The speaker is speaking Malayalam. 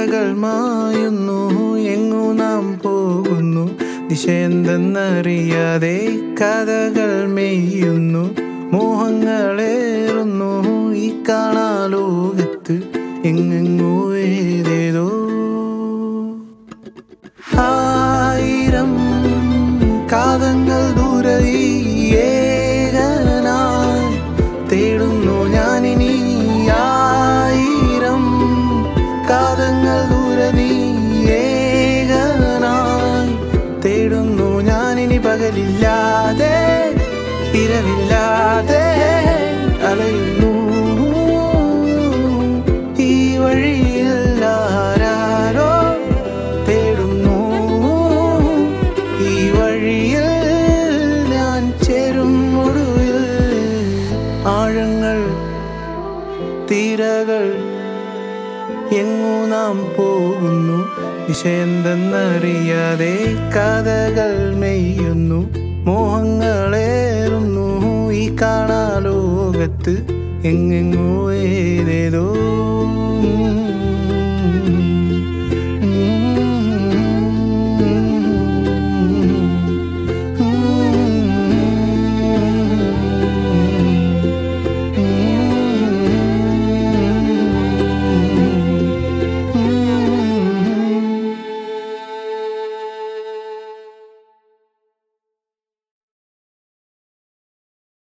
ചിന്തകൾ മായുന്നു എങ്ങു നാം പോകുന്നു ദിശ എന്തെന്നറിയാതെ കഥകൾ മെയ്യുന്നു മോഹങ്ങളേറുന്നു ഈ കാണാലോകത്ത് എങ്ങെങ്ങോ ഏതേതോ ആയിരം കാതങ്ങൾ ദൂരെ ഈ ഏകനായി തേടുന്നു ഞാനിനി ആയിരം കാതങ്ങൾ ദൂരെ നീ ഏകനായി തേടുന്നു ഞാനിനി പകലില്ലാതെ ഇരവില്ലാതെ അലയുന്നു ഈ വഴിയിൽ ആരാരോ തേടുന്നു ഈ വഴിയിൽ ഞാൻ ചേരും ഒടുവിൽ ആഴങ്ങൾ തീരകൾ എങ്ങു നാം പോകുന്നു ദിശ എന്തെന്നറിയാതെ കഥകൾ മെയ്യുന്നു മോഹങ്ങളേറുന്നു ഈ കാണാലോകത്ത് എങ്ങെങ്ങോ ഏതേതോ